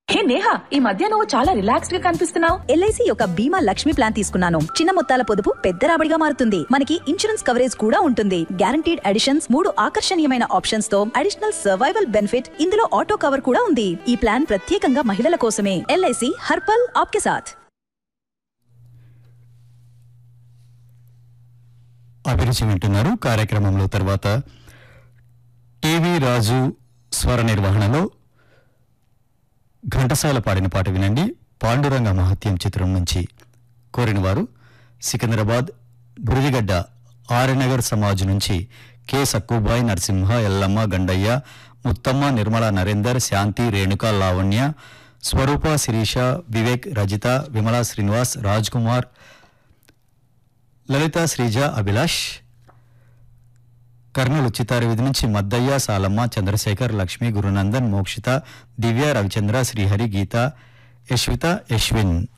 హే నేహా ఈ మధ్య నువ్వు చాలా రిలాక్స్డ్ గా కనిపిస్తున్నావు ఎల్ఐసి యొక్క బీమా లక్ష్మి ప్లాన్ తీసుకున్నాను చిన్న మొత్తాల పొదుపు పెద్ద రాబడిగా మారుతుంది మనకి ఇన్సూరెన్స్ కవరేజ్ కూడా ఉంటుంది గ్యారంటీడ్ అడిషన్స్ మూడు ఆకర్షణీయమైన ఆప్షన్స్ తో అడిషనల్ సర్వైవల్ బెనిఫిట్ ఇందులో ఆటో కవర్ కూడా ఉంది ఈ ప్లాన్ ప్రత్యేకంగా మహిళల కోసమే ఎల్ఐసి హర్పల్ ఆప్కే సాథ్ అభిరుచి వింటున్నారు కార్యక్రమంలో తర్వాత టీవీ రాజు స్వర నిర్వహణలో ఘంటసాల పాడిన పాట వినండి పాండురంగ మహత్యం చిత్రం నుంచి కోరిన వారు సికింద్రాబాద్ బురిదిగడ్డ ఆర్యనగర్ సమాజ్ నుంచి కె సక్కుబాయ్ నరసింహ ఎల్లమ్మ గండయ్య ముత్తమ్మ నిర్మల నరేందర్ శాంతి రేణుక లావణ్య స్వరూప శిరీష వివేక్ రజిత విమలా శ్రీనివాస్ రాజ్ కుమార్ లలిత శ్రీజ అభిలాష్ కర్నూలు చిత్తారి విధి నుంచి మద్దయ్య సాలమ్మ చంద్రశేఖర్ లక్ష్మి గురునందన్ మోక్షిత దివ్య రవిచంద్ర శ్రీహరి గీత యశ్విత యశ్విన్